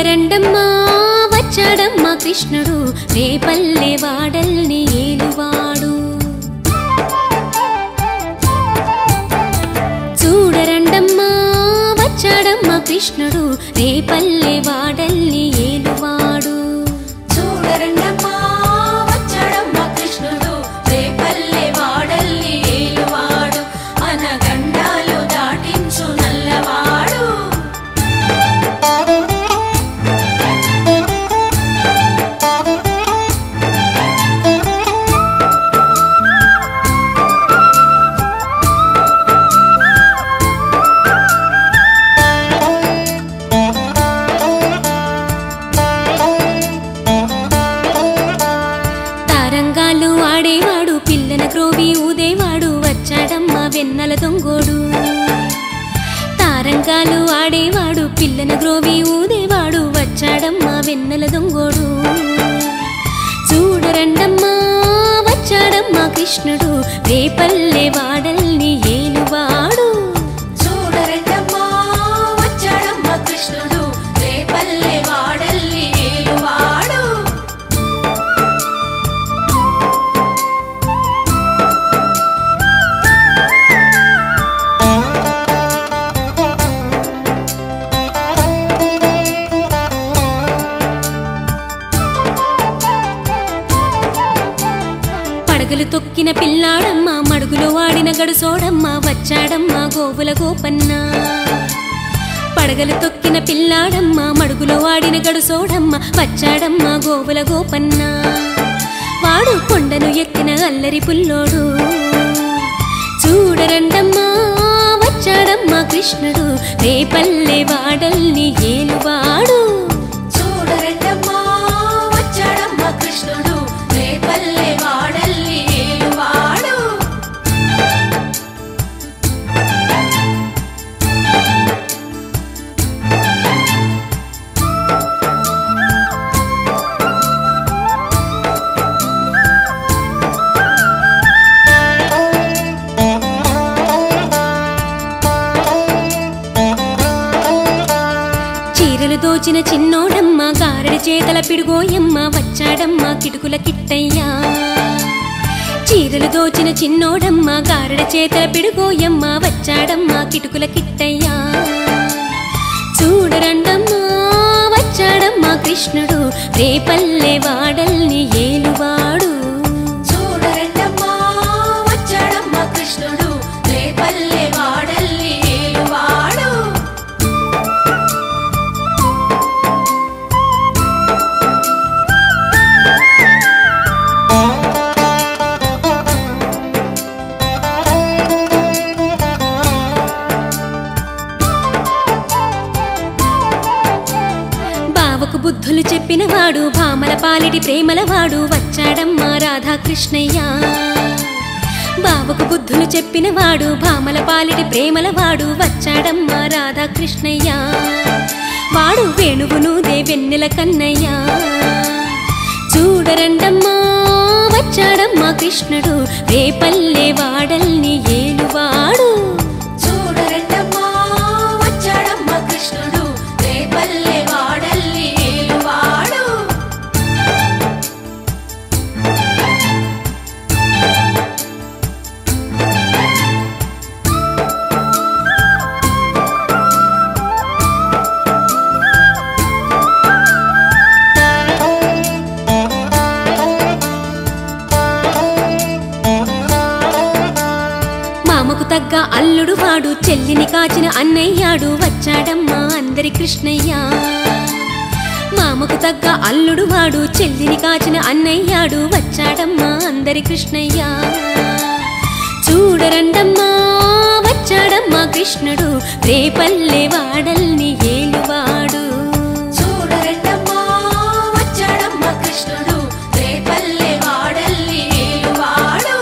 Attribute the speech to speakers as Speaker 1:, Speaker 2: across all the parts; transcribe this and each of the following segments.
Speaker 1: చూడరండమ్మా వచ్చాడమ్మా కృష్ణుడు రేపల్లె వాడల్ని ఏలువాడు చూడరండమ్మా వచ్చాడమ్మా కృష్ణుడు రేపల్లె వాడల్ని ఏలువాడు
Speaker 2: చూడరండమ్మా వచ్చాడమ్మా కృష్ణుడు రేపల్లె వాడల్లి ఏలువాడు అనగండాలు దాటించు నల్లవాడు
Speaker 1: తారంగాలు ఆడేవాడు పిల్లన క్రోవి ఊదేవాడు వచ్చాడమ్మా వెన్నెల దొంగోడు తారంగాలు ఆడేవాడు పిల్లన గ్రోవి ఊదేవాడు వచ్చాడమ్మా వెన్నెల దొంగోడు చూడరండమ్మా వచ్చాడమ్మా కృష్ణుడు రేపల్లె వాడల్ని ఏలువాడు
Speaker 2: చూడరండమ్మా వచ్చాడమ్మా కృష్ణుడు రేపల్లె వాడల్లి ఏలువాడు
Speaker 1: పడగలు తొక్కిన పిల్లాడమ్మ మడుగులో వాడిన గడుసోడమ్మ వచ్చాడమ్మ గోవుల గోపన్న పడగలు తొక్కిన పిల్లాడమ్మ మడుగులో వాడిన గడుసోడమ్మ వచ్చాడమ్మ గోవుల గోపన్న వాడు కొండను ఎక్కిన అల్లరి పుల్లోడు చూడరండమ్మా వచ్చాడమ్మా కృష్ణుడు రేపల్లె వాడల్ని ఏలువాడు
Speaker 2: చూడరండమ్మా వచ్చాడమ్మా కృష్ణుడు రేపల్లె వాడల్లి ఏలువాడు
Speaker 1: చీరలు దోచిన చిన్నోడమ్మ గారడి చేతల పిడుగోయమ్మ వచ్చాడమ్మ కిటుకుల కిట్టయ్యా చీరలు దోచిన చిన్నోడమ్మ గారడి చేతల పిడుగోయమ్మ వచ్చాడమ్మ కిటుకుల కిట్టయ్యా చూడరండమ్మా వచ్చాడమ్మా కృష్ణుడు రేపల్లె వాడల్ని ఏలువాడు
Speaker 2: చూడరండమ్మా వచ్చాడమ్మా కృష్ణుడు రేపల్లె వాడల్లి ఏలువాడు
Speaker 1: బావకు బుద్ధులు చెప్పినవాడు భామల పాలిటి ప్రేమలవాడు వచ్చాడమ్మా రాధాకృష్ణయ్య బావకు బుద్ధులు చెప్పినవాడు భామల పాలిటి ప్రేమలవాడు వచ్చాడమ్మా రాధాకృష్ణయ్య వాడు వేణువును వెన్నెల కన్నయ్య చూడరండమ్మా వచ్చాడమ్మా కృష్ణుడు రేపల్లె వాడల్ని ఏలువాడు
Speaker 2: చూడరండమ్మా వచ్చాడమ్మా కృష్ణుడు రేపల్లె వాడల్లి ఏలువాడు
Speaker 1: మామకు తగ్గ అల్లుడు వాడు చెల్లిని కాచిన అన్నయ్యాడు వచ్చాడమ్మా అందరి కృష్ణయ్య మామకు తగ్గ అల్లుడు వాడు చెల్లిని కాచిన అన్నయ్యాడు వచ్చాడమ్మా అందరి కృష్ణయ్య చూడరండమ్మా వచ్చాడమ్మా కృష్ణుడు రేపల్లె వాడల్ని ఏలువాడు
Speaker 2: చూడరండమ్మా వచ్చాడమ్మా కృష్ణుడు రేపల్లె వాడల్లి ఏలువాడు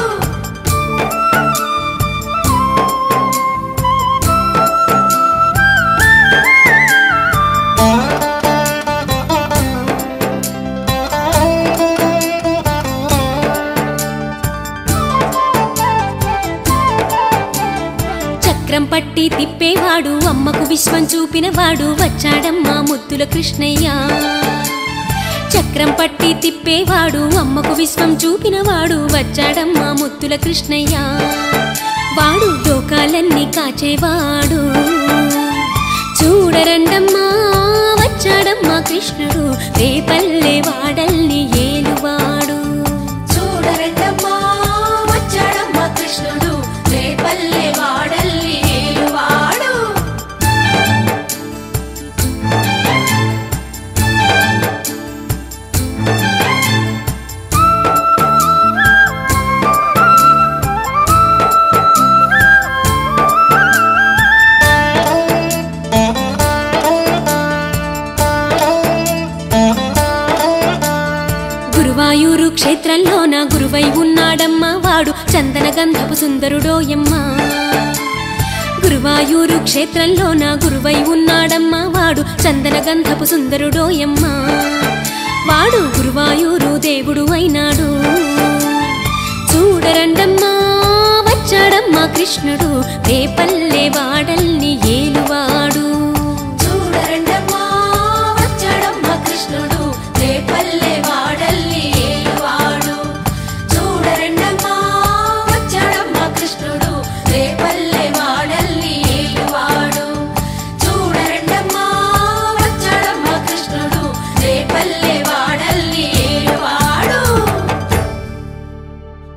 Speaker 1: చక్రం పట్టి తిప్పేవాడు అమ్మకు విశ్వం చూపినవాడు వచ్చాడమ్మా ముద్దుల కృష్ణయ్య చక్రం పట్టి తిప్పేవాడు అమ్మకు విశ్వం చూపినవాడు వచ్చాడమ్మా ముద్దుల కృష్ణయ్య వాడు లోకాలన్నీ కాచేవాడు చూడరండమ్మా వచ్చాడమ్మా కృష్ణుడు రేపల్లె వాడల్ని ఏలువాడు
Speaker 2: చూడరెడ్డమ్మా వచ్చాడమ్మ కృష్ణుడు రేపల్లె వాడల్లి ఏలువాడు
Speaker 1: గురువాయూరు క్షేత్రంలోన గురువై ఉన్నాడమ్మా వాడు చందన గంధపు సుందరుడోయమ్మా గురువాయూరు క్షేత్రంలోన గురువై ఉన్నాడమ్మా వాడు చందన గంధపు సుందరుడోయమ్మా వాడు గురువాయూరు దేవుడు అయినాడు చూడరండమ్మా వచ్చాడమ్మా కృష్ణుడు రేపల్లె వాడల్